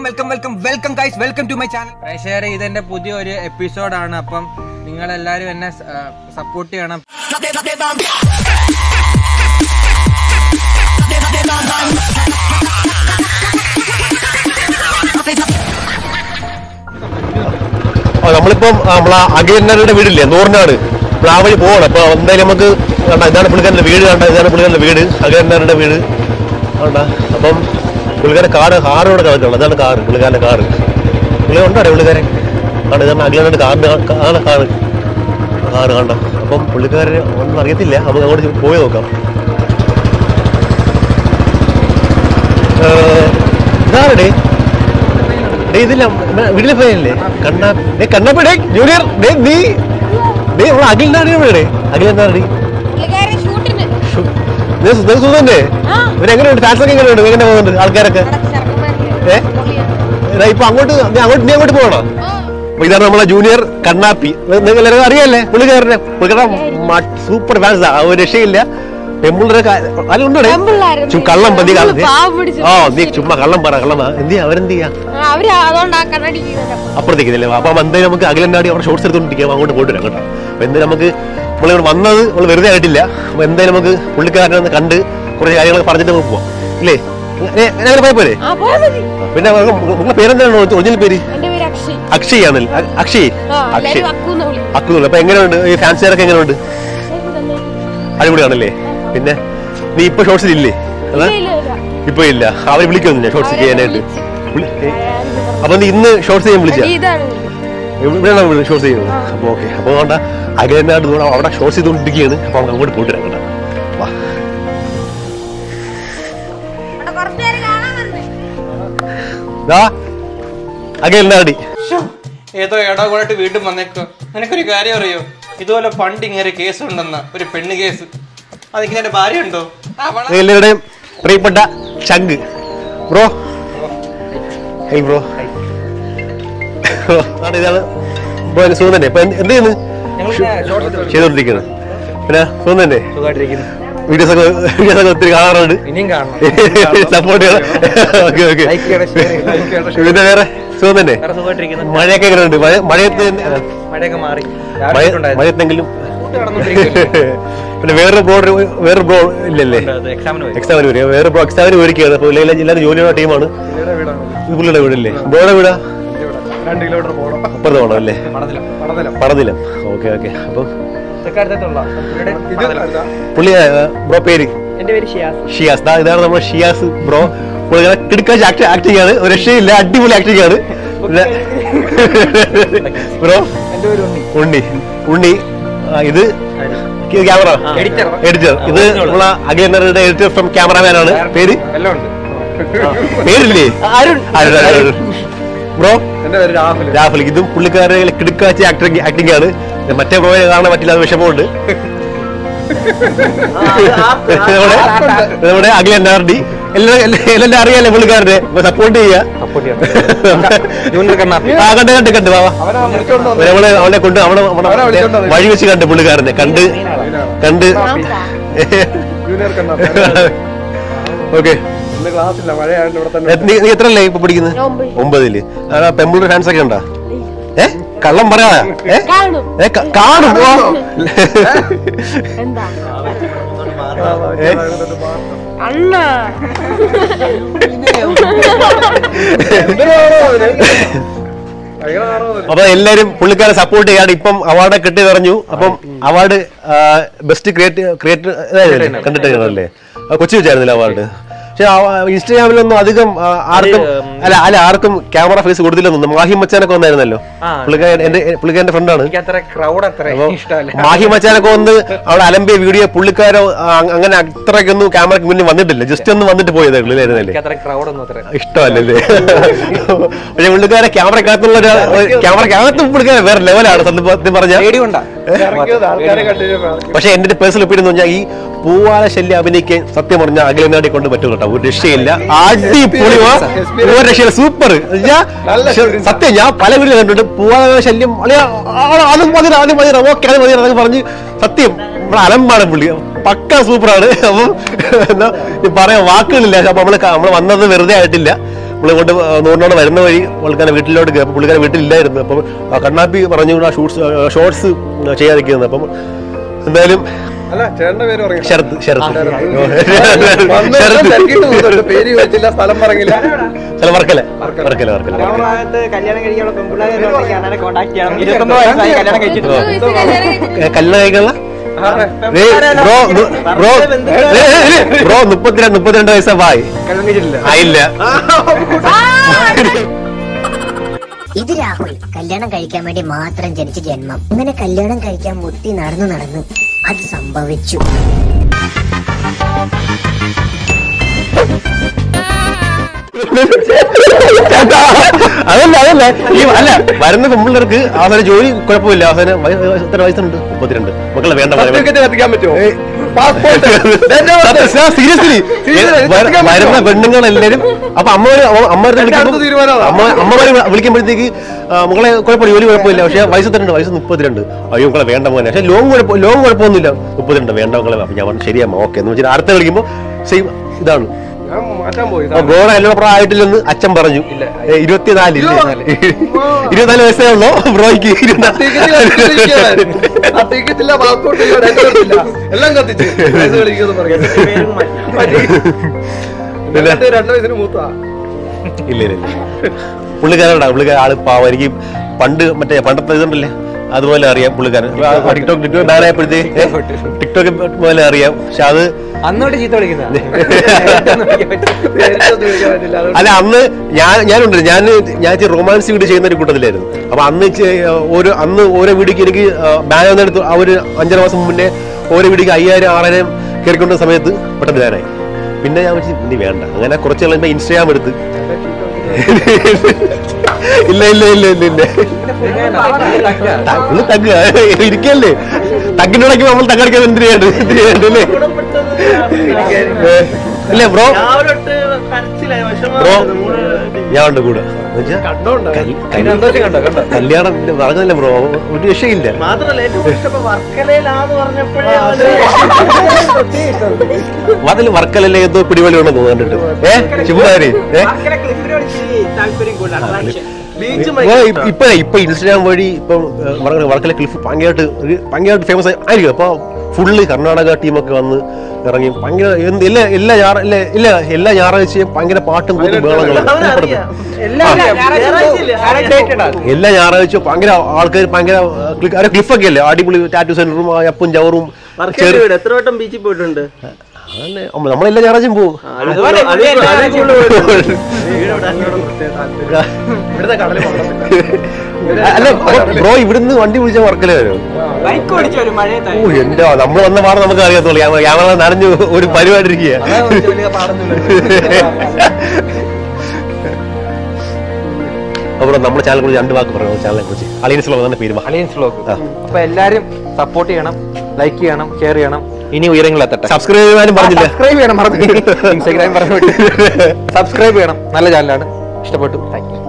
Welcome welcome welcome guys welcome to my channel പ്രേക്ഷകരെ ഇതെന്റെ പുതിയ ഒരു എപ്പിസോഡാണ് അപ്പം നിങ്ങൾ എല്ലാവരും എന്നെ സപ്പോർട്ട് ചെയ്യണം ആ, നമ്മളിപ്പം ആ, നമ്മളെ അഖിലന്നരുടെ വീടില്ലേ നൂറിനാട് നമ്മൾ ആ വഴി പോകണം അപ്പൊ എന്തായാലും നമുക്ക് കണ്ട ഇതാണ് പുള്ളിക്കാരന്റെ വീട് കണ്ട ഇതാണ് പുള്ളിക്കാരന്റെ വീട് അഖിലന്നരുടെ വീട് കണ്ട അപ്പം പുള്ളിക്കാരൻ കാറ് കാറ് ഇവിടെ കിടക്കണം അതാണ് കാറ് പുള്ളിക്കാരന്റെ കാറ് പുള്ളി ഉണ്ടോ പുള്ളിക്കാരൻ ആണ് ഇതാണ് അഖിലന്നരുടെ കാറിന്റെ ആണ് കാറ് കാറ് കണ്ട അപ്പം പുള്ളിക്കാരന് ഒന്നും അറിയത്തില്ല നമുക്ക് അങ്ങോട്ട് പോയി നോക്കാം ഏഹ്, ഇതാരടേ ഡേ ഇതില്ല വീട്ടിലെ പോയല്ലേ കണ്ണാ ഡേ കണ്ണപ്പ ഡേ ജൂനിയർ ഡേ നീ ഡേ നമ്മളെ അഖിലിനാണ് ഇവിടെ അഖിൽ എന്താണ് പുള്ളിക്കാരൻ ഷൂട്ടിന് സുഖല്ലേ ആ. ഇവരെങ്ങനെയുണ്ട് ഫാൻസ് ഒക്കെ എങ്ങനെയുണ്ട് എങ്ങനെ പോകുന്നുണ്ട് ആൾക്കാരൊക്കെ അവിടെ ചെറുക്കന്മാരില്ലേ? ഏ? പൊളിയാണ്. എടാ, ഇപ്പൊ അങ്ങോട്ട് നീ അങ്ങോട്ട് നീ അങ്ങോട്ട് പോകണോ ആ. അപ്പൊ ഇതാണ് നമ്മളെ ജൂനിയർ കണ്ണാപ്പി നിങ്ങൾ എല്ലാവരും അറിയാല്ലേ പുള്ളിക്കാരനെ പുള്ളിക്കാരൻ സൂപ്പർ ഫാൻസ് ആ ഒരു രക്ഷയില്ല പെമ്പിള്ളേരൊക്കെ അല്ല ഉണ്ടോടെ പെമ്പിള്ളാര് ചും കള്ളം പന്തി നമ്മള് കാണുന്നേ പാവം പിടിച്ച് ആ നീ ചുമ്മാ കള്ളം പറ കള്ളം പറ. എന്ത് ചെയ്യാ അവരെന്ത് ചെയ്യാ ആ, അവര് അതുകൊണ്ട് ആ കണ്ണാടി ചെയ്യുന്നുണ്ട്. അപ്പുറത്തേക്കില്ലേ അപ്പൊ എന്തായാലും നമുക്ക് അഖിലനാടി അവിടെ ഷോർട്സ് എടുത്തോണ്ടിരിക്കാം അങ്ങോട്ട് പോയിട്ട് വരാം കേട്ടോ അപ്പൊ എന്തായാലും നമുക്ക് നമ്മളിവിടെ വന്നത് നമ്മൾ വെറുതെ ആയിട്ടില്ല അപ്പൊ എന്തായാലും നമുക്ക് പുള്ളിക്കാരനെ ഒന്ന് കണ്ട് കുറച്ച് കാര്യങ്ങളൊക്കെ പറഞ്ഞിട്ട് നമുക്ക് പോവാം ഇല്ലേ ഏ, അങ്ങനെ പോയ പോലെ ആ, പോയാ മതി. പിന്നെ നിങ്ങളുടെ പേരെന്താണ് ഒറിജിനൽ പേര് എന്റെ പേര് അക്ഷയ് അക്ഷയ് ആണല്ലേ അ- അക്ഷയ് ആ അക്ഷയ് എല്ലാരും അക്കൂന്ന് വിളിക്കും അക്കുന്നുള്ളു അപ്പൊ എങ്ങനെയുണ്ട് ഈ ഫാൻസുകാരൊക്കെ എങ്ങനെയുണ്ട് അടിപൊളിയാണല്ലേ പിന്നെ നീ ഇപ്പൊ ഷോർട്സിൽ ഇല്ലേ അതാ ഇല്ല, ഇല്ല, ഇല്ല. ഇപ്പൊ ഇല്ല അവര് വിളിക്കൊന്നുമില്ല ഷോർട്സ് അവരെ ചെയ്യാനായിട്ട് വിളിച്ച്. വിളി- ഏ, ആരാണെന്ന് പറഞ്ഞു. അപ്പൊ നീ ഇന്ന് ഷോർട്സ് ചെയ്യാൻ വിളിച്ചാ എടി, ഇതാണ് ഇവിടെയാണ് ഷോർട്സ് ചെയ്യുന്നത് അപ്പൊ ഓക്കെ അപ്പൊ വേണ്ട അകലനാട് ദൂരം അവിടെ ഷോർട്സ് ചെയ്തുകൊണ്ടിരിക്കുകയാണ് അപ്പൊ നമുക്ക് അങ്ങോട്ട് പോയിട്ട് വരാം കേട്ടോ വാ അവിടെ കുറച്ച് പേര് കാണാൻ വന്നേ. ദാ അകലനാടി ഏതോ ഇടകൂടായിട്ട് വീണ്ടും വന്നേക്കോ നിനക്കൊരു കാര്യം അറിയോ ഇതുപോലെ പണ്ട് ഇങ്ങനെ കേസ് ഉണ്ടെന്ന ഒരു പെണ്ണ് കേസ് അതെനിക്ക് എന്റെ ഭാര്യ ഉണ്ടോ എല്ലാവരുടെയും പ്രിയപ്പെട്ട ചങ്ക് ബ്രോ ഹൈ ബ്രോ ആണ് ഇതാണ് ബ്രോ സുഖം തന്നെ ഇപ്പൊ എന്ത് എന്ത് ചെയ്യുന്നു ചെയ്തോണ്ടിരിക്കുന്നത് പിന്നെ സുഖം തന്നെ വീഡിയോസ് ഒക്കെ വീഡിയോസ് ഒക്കെ ഒത്തിരി കാണാറുണ്ട് ഇനിയും കാണണം സപ്പോർട്ട് ചെയ്യണം ഓക്കെ ഓക്കെ Like ചെയ്യണം, share ചെയ്യണം. പിന്നെ വേറെ സുഖം തന്നെ വേറെ സുഖമായിട്ടിരിക്കുന്നു മഴയൊക്കെ എങ്ങനെയുണ്ട് മഴ മഴയത്ത് തന്നെ- മഴയൊക്കെ മാറി മഴ- മഴയത്തെങ്കിലും പിന്നെ വേറൊരു ബ്രോ വേറൊരു ബ്രോ ഇല്ലല്ലേ എക്സാമിന് പോയി എക്സാമിന് വരിക വേറെ ബ്രോ എക്സാമിന് വരികയാണ് അപ്പൊ എല്ലാവരും എല്ലാവരും ജോലിയുള്ള ടീമാണ് ഇത് പുള്ളിയുടെ വീടല്ലേ ബ്രോയുടെ വീടാ രണ്ട് കിലോമീറ്റർ പോകണം അപ്പുറത്ത് പോകണം അല്ലേ പടത്തില പടത്തില പടനിലം ഓക്കെ ഓക്കെ അപ്പം തെക്കടുത്തുള്ള പുള്ളി ബ്രോ പേര് എന്റെ പേര് ഷിയാസ് ഷിയാസ് ദാ ഇതാണ് നമ്മുടെ ഷിയാസ് ബ്രോ പുള്ളിക്കാരെ കിടക്കാച്ച് ആക്ട് ആക്ടിങ് ആണ് ഒരു രക്ഷയില്ല അടിപൊളി ആക്ടിങ് ആണ് ബ്രോ എന്റെ പേര് ഉണ്ണി ഉണ്ണി ഉണ്ണി ആ, ഇത് ക്യാമറ Editor. എഡിറ്റർ ഇത് നമ്മളെ അഖിലരുടെ എഡിറ്റർ ഫ്രം ക്യാമറാമാൻ ആണ് പേര് എല്ലാം ഉണ്ട് പേരില്ലേ അരുൺ ബ്രോ എന്റെ പേര് രാഹുൽ രാഹുൽ ഇതും പുള്ളിക്കാരെ കിടക്കാച്ച് ആക്ടിങ് ആക്ടിങ് ആണ് മറ്റേ ബ്രോയെ കാണാൻ പറ്റില്ല അത് വിഷമമുണ്ട് നമ്മുടെ നമ്മുടെ അഖില നാർഡി എല്ലാം എല്ലാം അറിയാലേ പുള്ളിക്കാരനെ സപ്പോർട്ട് ചെയ്യാ ജൂനിയർ കണ്ണാപ്പി ആ കണ്ട് കണ്ട് കണ്ട് വാ നമ്മളെ അവനെ കൊണ്ട് അവിടെ അവിടെ വഴി വെച്ച് കണ്ട് പുള്ളിക്കാരനെ കണ്ട് കണ്ട് ഓക്കെ ക്ലാസ്സില്ല മഴയായിട്ട് ഇവിടെ തന്നെ നീ നീ എത്രല്ലേ ഇപ്പൊ പഠിക്കുന്നത് ഞാൻ ഒമ്പതിൽ. ഒമ്പതില് ആ പെമ്പിളൂർ ഫാൻസ് ഒക്കെ ഉണ്ടോ ഏ കള്ളം പറയാ ഏ കാണും ഏ, ക- കാണും ഓ. എന്താ ഏ? അണ്ണ അപ്പൊ എല്ലാരും പുള്ളിക്കാരെ സപ്പോർട്ട് ചെയ്യാണ് ഇപ്പം അവാർഡ് കിട്ടി പറഞ്ഞു അപ്പം അവാർഡ് ബെസ്റ്റ് ക്രിയേറ്റ് ക്രിയേറ്റർ കണ്ടിട്ടല്ലേ കൊച്ചി വെച്ചായിരുന്നില്ല അവാർഡ് പക്ഷെ ഇൻസ്റ്റാഗ്രാമിലൊന്നും അധികം ആ, ആർക്കും അല്ല അല്ല ആർക്കും ക്യാമറ ഫേസ് കൊടുത്തില്ലെന്നു മാഹി മച്ചാനൊക്കെ വന്നായിരുന്നല്ലോ ആ. പുള്ളിക്കാരൻ എന്റെ പുള്ളിക്കാരന്റെ ഫ്രണ്ടാണ് എനിക്ക് അത്ര ക്രൗഡ് അത്ര അപ്പൊ ഇഷ്ടമല്ല മാഹി മച്ചാനൊക്കെ വന്ന് അവിടെ അലമ്പിയ വീഡിയോ പുള്ളിക്കാരോ ആ, അങ്ങനെ അത്രയ്ക്കൊന്നും ക്യാമറയ്ക്ക് മുന്നിൽ വന്നിട്ടില്ല ജസ്റ്റ് ഒന്ന് വന്നിട്ട് പോയതേ ഉള്ളിലായിരുന്നല്ലേ എനിക്ക് അത്ര ക്രൗഡ് ഒന്നും അത്ര ഇഷ്ടമല്ലല്ലേ പക്ഷെ പുള്ളിക്കാരെ ക്യാമറക്കകത്തുള്ള ഒരു ക്യാമറക്കകത്ത് പുള്ളിക്കാരെ വേറെ ലെവലാണ് സത്യം പറഞ്ഞാൽ പേടിയുണ്ടാ പക്ഷെ എന്റെ പേഴ്സണൽ ഒപ്പീനിയൻ എന്ന് പറഞ്ഞാൽ ഈ പൂവാല ശല്യം അഭിനയിക്കാൻ സത്യം പറഞ്ഞാൽ അഖിലനാടി കൊണ്ട് പറ്റും കേട്ടോ ഒരു രക്ഷയില്ല അടിപൊളി വാ. ഒരു രക്ഷയില്ല സൂപ്പർ സത്യം ഞാൻ പല വീട്ടിൽ കണ്ടിട്ട് പൂവാല ശല്യം അളിയാ, ആ, അത് മതി അത് മതി ഓക്കെ അത് മതി എന്നൊക്കെ പറഞ്ഞ് സത്യം ഇവിടെ അലമ്പാണ് പുള്ളി പക്ക സൂപ്പറാണ് അപ്പം എന്താ ഈ പറയാൻ വാക്കുകളില്ല അപ്പൊ നമ്മള് ക- നമ്മള് വന്നത് വെറുതെ ആയിട്ടില്ല പുള്ളി കൊണ്ട് നൂറിനോട് വരുന്ന വഴി പുള്ളിക്കാരൻ വീട്ടിലോട്ട് കയറി അപ്പോൾ പുള്ളിക്കാരൻ വീട്ടിലില്ലായിരുന്നു അപ്പം ആ കണ്ണാപ്പി പറഞ്ഞു ആ ഷൂട്ട്സ് ഷോർട്സ് ചെയ്യാതിരിക്കുന്നത് അപ്പം എന്തായാലും അല്ല ചേട്ടന്റെ പേര് പറയും ശരത് ശരത് വന്ന് ശരത് തിരക്കിട്ട് പോകുന്നുണ്ട് പേര് ചോദിച്ചില്ല സ്ഥലം പറഞ്ഞില്ല സ്ഥലം വർക്കല വർക്കല വർക്കല ഭാഗത്ത് കല്യാണം കഴിക്കാനുള്ള പെൺപിള്ളേരെ അണ്ണനെ കോണ്ടാക്ട് ചെയ്യണം ഇരുപത്തൊമ്പത് വയസ്സായി കല്യാണം കഴിച്ചിട്ട് ഇരുപത് വയസ്സിൽ കല്യാണം കഴിച്ചിട്ട് ഏ, കല്യാണം കഴിക്കാനുള്ള ബ്രോ ബ്രോ ബ്രോ മുപ്പത്തിരണ്ട് മുപ്പത്തിരണ്ട് വയസ്സാ ബായ് കല്യാണം കഴിച്ചിട്ടില്ല ആയില്ല ഇത് രാഹുൽ കല്യാണം കഴിക്കാൻ വേണ്ടി മാത്രം ജനിച്ച ജന്മം ഇങ്ങനെ കല്യാണം കഴിക്കാൻ മുട്ടി നടന്നു നടന്നു അത് സംഭവിച്ചു അതല്ല അതല്ല ഈ അല്ല വരുന്ന പെൺപിള്ളേർക്ക് അവസാനം ജോലി കുഴപ്പമില്ല അവസാനം വയ- എത്ര വയസ്സുണ്ട് മുപ്പത്തിരണ്ട് മക്കളെ വേണ്ട പറയാൻ സർട്ടിഫിക്കറ്റ് കത്തിക്കാൻ പറ്റുമോ പാസ്പോർട്ട് സീരിയസ്ലി വരുന്ന പെണ്ണുങ്ങളെല്ലാരും അപ്പൊ അമ്മമാര് അമ്മമാരെ എന്റെ അടുത്ത തീരുമാനം അതാ. അമ്മ അമ്മമാര് വിളിക്കുമ്പോഴത്തേക്ക് ആ, മകളെ കുഴപ്പമില്ല ജോലി കുഴപ്പമില്ല പക്ഷെ വയസ്സ് തരണ്ട് വയസ്സ് മുപ്പത്തിരണ്ട് അയ്യോ മക്കളെ വേണ്ട മോനെ പക്ഷെ ലോങ് കുഴപ്പം ലോങ് കുഴപ്പമൊന്നുമില്ല മുപ്പത്തിരണ്ട് വേണ്ട മക്കളെ അപ്പൊ ഞാൻ പറഞ്ഞു ശരിയമ്മ ഓക്കെ എന്ന് വെച്ചാൽ അടുത്ത വിളിക്കുമ്പോൾ സെയിം ഇതാണ് ഞാൻ മാറ്റാൻ പോയി അപ്പൊ ഗോള എല്ലാം പ്രായമായിട്ടില്ലെന്ന് അച്ഛൻ പറഞ്ഞു ഏ, ഇരുപത്തിനാല് ഇല്ലേ? ഇരുപത്തിനാല് വയസ്സേ ഉള്ളൂ ബ്രോയ്ക്ക് ഇരുപത്തിനാല് ടിക്കറ്റില്ല പാസ്പോർട്ട് ഇല്ല ഡേറ്റ് ഇല്ല എല്ലാം കത്തിച്ച് വയസ്സ് കളിക്കുമെന്ന് പറഞ്ഞു എന്നിട്ട് രണ്ട് വയസ്സിന് മൂത്താ ഇല്ല ഇല്ല ഇല്ല പുള്ളിക്കാരനാണ് പുള്ളിക്കാരൻ ആള് പാവം എനിക്ക് പണ്ട് മറ്റേ പണ്ടത്തെ ഇതുണ്ടല്ലേ അതുപോലെ അറിയാം പുള്ളിക്കാരൻ ടിക്ടോക്ക് ടിക്ടോക്ക് ബാൻ ആയപ്പോഴത്തേ ടിക്ടോക്ക് പോലെ അറിയാം പക്ഷെ അത് അന്നോട്ട് ചീത്ത വിളിക്കുന്ന പേരിട്ടൊന്നും വിളിക്കാൻ പറ്റില്ല അതുകൊണ്ട് അല്ല അന്ന് ഞാൻ ഞാനുണ്ട് ഞാൻ ഞാൻ റൊമാൻസ് വീഡിയോ ചെയ്യുന്ന ഒരു കൂട്ടത്തിലായിരുന്നു അപ്പൊ അന്ന് ചെ- ഓരോ അന്ന് ഓരോ വീഡിയോക്ക് എനിക്ക് ബാൻ വന്നെടുത്ത് ആ ഒരു അഞ്ചര മാസം മുന്നേ ഓരോ വീഡിയോക്ക് അയ്യായിരം ആറായിരം കയറിക്കൊണ്ട സമയത്ത് പെട്ടെന്ന് ബാനായി പിന്നെ ഞാൻ വെച്ച് ഇനി വേണ്ട അങ്ങനെ കുറച്ച് കഴിയുമ്പോ ഇൻസ്റ്റാഗ്രാം എടുത്ത് ഇല്ല ഇല്ല ഇല്ല ഇല്ല ഇല്ല ഒന്ന് തഗ് ഇരിക്കല്ലേ തഗ്ഗിനോടൊക്കെ നമ്മൾ തగ్గടിക്കാൻ എന്തിനു ചെയ്യണ്ട എന്തിനു ചെയ്യണ്ട അല്ലേ ഏ, ഇല്ലേ ബ്രോ ബ്രോ ഞാൻ ഉണ്ട് കൂടെ എന്നുവെച്ചാ കൽ- കൽ- സന്തോഷം കണ്ടോ കണ്ടോ കല്യാണം ഇല്ല, പറഞ്ഞില്ല ബ്രോ ഒരു രക്ഷയില്ല മാത്രല്ല ഏറ്റവും ഇഷ്ടപ്പെട്ട വർക്കലയിലാന്ന് പറഞ്ഞപ്പോഴേ അതിൽ വർക്കലല്ലേ എന്തോ പിടിവലി ഉണ്ടെന്ന് തോന്നിട്ട് ഏ ശുഭാരി ഏ വർക്കല ക്ലിഫിനോട് ഇച്ചിരി താല്പര്യം കൂടുതലാണ് attraction. ഓ, ഇപ്പ- ഇപ്പൊ ഇപ്പൊ ഇൻസ്റ്റാഗ്രാം വഴി ഇപ്പൊ വർക്കല ക്ലിഫ് ഭയങ്കരമായിട്ട് ഒരു ഭയങ്കരമായിട്ട് ഫേമസ് ആയിരിക്കും അപ്പൊ ഫുള്ള് കർണാടക ടീമൊക്കെ വന്ന് ഇറങ്ങി ഭയങ്കര എന്ത് എല്ലാ എല്ലാ ഞായറ ഇല്ല ഇല്ല എല്ലാ ഞായറാഴ്ചയും ഭയങ്കര പാട്ടും കൂത്തും ബഹളങ്ങളും എല്ലാ ഞായറാഴ്ചയില്ലേ? ഞായറാഴ്ച date ഉണ്ടാവും. എല്ലാ ഞായറാഴ്ചയും ഭയങ്കര ആൾക്കാർ ഭയങ്കര അവരെ ക്ലിഫൊക്കെ അല്ലേ അടിപൊളി ടാറ്റു സെന്ററും അപ്പും ചവറും ചെറു- എത്ര വട്ടം ബീച്ചിൽ പോയിട്ടുണ്ട് അതന്നെ, നമ്മ- നമ്മളെല്ലാ ഞായറാഴ്ചയും പോകും അതുപോലെ ഇവിടെ എല്ലാ ഞായറാഴ്ചയും ഇവിടുത്തെ കടലിൽ അല്ല ബ്രോ ഇവിടുന്ന് വണ്ടി വിളിച്ചാൽ വർക്കലേ വരും ബൈക്ക് ഓടിച്ചു ഒരു ഓ മഴയത്തായി എന്റെ നമ്മൾ വന്ന പാടെ നമുക്ക് അറിയാത്തുള്ളൂ ക്യാമറ നനഞ്ഞു ഒരു പരിപാടി ഇരിക്കുക അപ്പോൾ നമ്മുടെ ചാനലിനെ കുറിച്ച് രണ്ട് വാക്ക് പറയാം ചാനലിനെ കുറിച്ച് അളിയൻസ് തന്നെ പേര് അലിയൻസ് വ്ലോഗ് അപ്പൊ എല്ലാരും സപ്പോർട്ട് ചെയ്യണം ലൈക്ക് ചെയ്യണം ഷെയർ ചെയ്യണം ഇനി ഉയരങ്ങളെത്തട്ടെ സബ്സ്ക്രൈബ് ചെയ്യാനും പറഞ്ഞില്ല സബ്സ്ക്രൈബ് ചെയ്യണം മറന്നു ഇൻസ്റ്റാഗ്രാം പറഞ്ഞു സബ്സ്ക്രൈബ് ചെയ്യണം നല്ല ചാനലാണ് ഇഷ്ടപ്പെട്ടു താങ്ക് യു